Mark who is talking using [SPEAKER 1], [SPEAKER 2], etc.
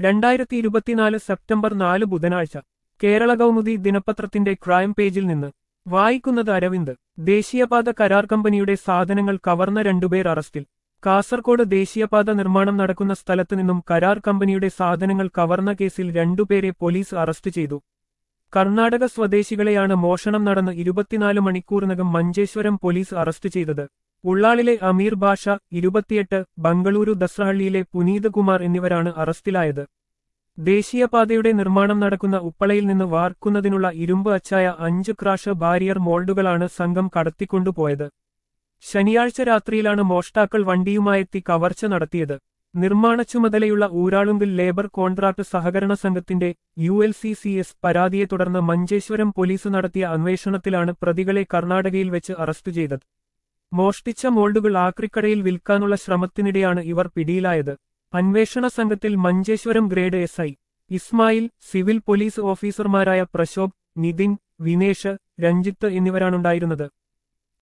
[SPEAKER 1] രണ്ടായിരത്തി ഇരുപത്തിനാല് സെപ്റ്റംബർ നാല് ബുധനാഴ്ച കേരള കൗമുദി ദിനപത്രത്തിന്റെ ക്രൈം പേജിൽ നിന്ന് വായിക്കുന്നത് അരവിന്ദ് ദേശീയപാത കരാർ കമ്പനിയുടെ സാധനങ്ങൾ കവർന്ന രണ്ടുപേർ അറസ്റ്റിൽ കാസർകോട് ദേശീയപാത നിർമ്മാണം നടക്കുന്ന സ്ഥലത്തു നിന്നും കരാർ കമ്പനിയുടെ സാധനങ്ങൾ കവർന്ന കേസിൽ രണ്ടുപേരെ പോലീസ് അറസ്റ്റ് ചെയ്തു കർണാടക സ്വദേശികളെയാണ് മോഷണം നടന്ന് ഇരുപത്തിനാല് മണിക്കൂറിനകം മഞ്ചേശ്വരം പോലീസ് അറസ്റ്റ് ചെയ്തത് ഉള്ളാളിലെ അമീർ ഭാഷ ഇരുപത്തിയെട്ട് ബംഗളൂരു ദസ്രഹള്ളിയിലെ പുനീതകുമാർ എന്നിവരാണ് അറസ്റ്റിലായത് ദേശീയപാതയുടെ നിർമ്മാണം നടക്കുന്ന ഉപ്പളയിൽ നിന്ന് വാർക്കുന്നതിനുള്ള ഇരുമ്പ് അച്ചായ അഞ്ച് ക്രാഷ് ബാരിയർ മോൾഡുകളാണ് സംഘം കടത്തിക്കൊണ്ടുപോയത് ശനിയാഴ്ച രാത്രിയിലാണ് മോഷ്ടാക്കൾ വണ്ടിയുമായെത്തി കവർച്ച നടത്തിയത് നിർമ്മാണ ചുമതലയുള്ള ഊരാളുങ്കിൽ ലേബർ കോൺട്രാക്ട് സഹകരണ സംഘത്തിന്റെ U L C C S പരാതിയെ തുടർന്ന് മഞ്ചേശ്വരം പോലീസ് നടത്തിയ അന്വേഷണത്തിലാണ് പ്രതികളെ കർണാടകയിൽ വെച്ച് അറസ്റ്റ് ചെയ്തത് മോഷ്ടിച്ച മോൾഡുകൾ ആക്രിക്കടയിൽ വിൽക്കാനുള്ള ശ്രമത്തിനിടെയാണ് ഇവർ പിടിയിലായത് അന്വേഷണ സംഘത്തിൽ Manjeshwaram grade S I Ismail civil police ഓഫീസർമാരായ പ്രശോഭ് നിതിൻ വിനേഷ് രഞ്ജിത്ത് എന്നിവരാണുണ്ടായിരുന്നത്